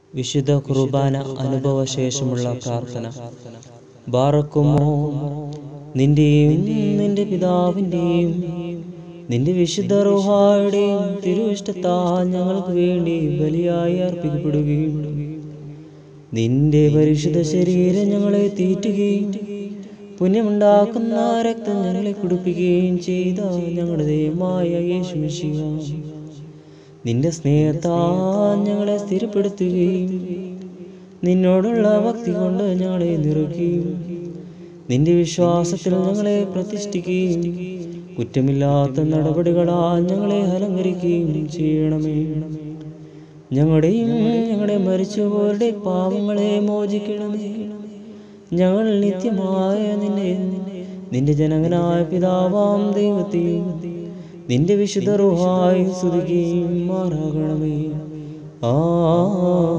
വിശുദ്ധ കുർബാന അനുഭവശേഷമുള്ള പ്രാർത്ഥന ബാറക്കുമോ നിന്റെയും നിന്റെ പിതാവിൻ്റെയും നിന്റെ വിശുദ്ധ റുഹായുടെയും തിരുവിഷ്ടത്താൽ ഞങ്ങൾക്ക് വേണ്ടി ബലിയായി അർപ്പിക്കപ്പെടുകയും നിന്റെ പരിശുദ്ധ ശരീരം ഞങ്ങളെ തീറ്റുകയും പുണ്യമുണ്ടാക്കുന്ന രക്തം ഞങ്ങളെ കുടിപ്പിക്കുകയും ചെയ്ത ഞങ്ങളുടെ ദൈവമായ യേശുമിശിക നിന്റെ സ്നേഹത്താൽ ഞങ്ങളെ സ്ഥിരപ്പെടുത്തുകയും നിന്നോടുള്ള ഭക്തി കൊണ്ട് ഞങ്ങളെ നിറുകയും നിന്റെ വിശ്വാസത്തിൽ ഞങ്ങളെ പ്രതിഷ്ഠിക്കുകയും കുറ്റമില്ലാത്ത നടപടികളാൽ ഞങ്ങളെ അലങ്കരിക്കുകയും ചെയ്യണമേ ഞങ്ങളുടെയും ഞങ്ങളുടെ മരിച്ചുപോരുടെ പാവങ്ങളെ മോചിക്കണമേ ഞങ്ങൾ നിത്യമായ നിന്നെ നിന്റെ ജനകനായ പിതാവാം ദൈവത്തെയും നിന്റെ വിശുദ്ധ റുഹായി സ്തുതിക്കുകയും മാറാകണമേ ആ